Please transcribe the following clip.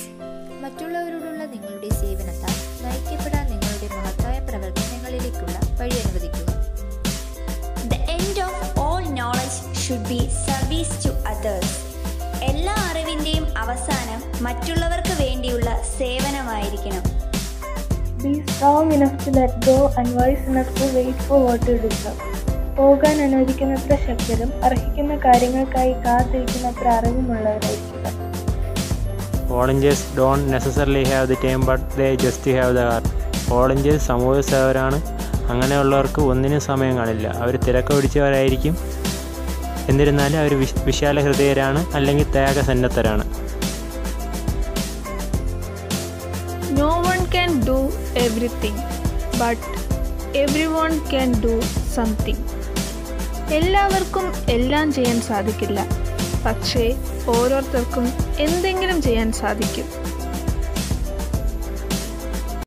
മറ്റുള്ളവരോടുള്ള നിങ്ങളുടെ സേവനത്താൽ നയിക്കപ്പെടാൻ നിങ്ങളുടെ മഹത്തായ പ്രവർത്തനങ്ങളിലേക്കുള്ള വഴി അനുവദിക്കുക The end of all knowledge should be service to others. എല്ലാ അറിവിൻ്റെയും അവസാനം മറ്റുള്ളവർക്ക് വേണ്ടിയുള്ള സേവനമായിരിക്കണം Be strong enough to let go and wise enough to wait for what you deserve. പോകാൻ അനുവദിക്കുന്നത്ര ശക്തരും അർഹിക്കുന്ന കാര്യങ്ങൾക്കായി കാത്തിരിക്കുന്നത്ര അറിവുമുള്ളവരായിരിക്കുക volunteers don't necessarily have the time but they just have the heart volunteers സമൂഹ സേവകരാണ് അങ്ങനെയുള്ളവർക്ക് ഒന്നിനും സമയം കാണില്ല അവർ തിരക്ക് പിടിച്ചവരായിരിക്കും എന്നിരുന്നാലും അവർ വിശ വിശാല ഹൃദയരാണ് അല്ലെങ്കിൽ ത്യാഗസന്നദ്ധരാണ് No one can do everything, but everyone can do something. എല്ലാവർക്കും എല്ലാം ചെയ്യാൻ സാധിക്കില്ല പക്ഷേ ഓരോരുത്തർക്കും എന്തെങ്കിലും ചെയ്യാൻ സാധിക്കും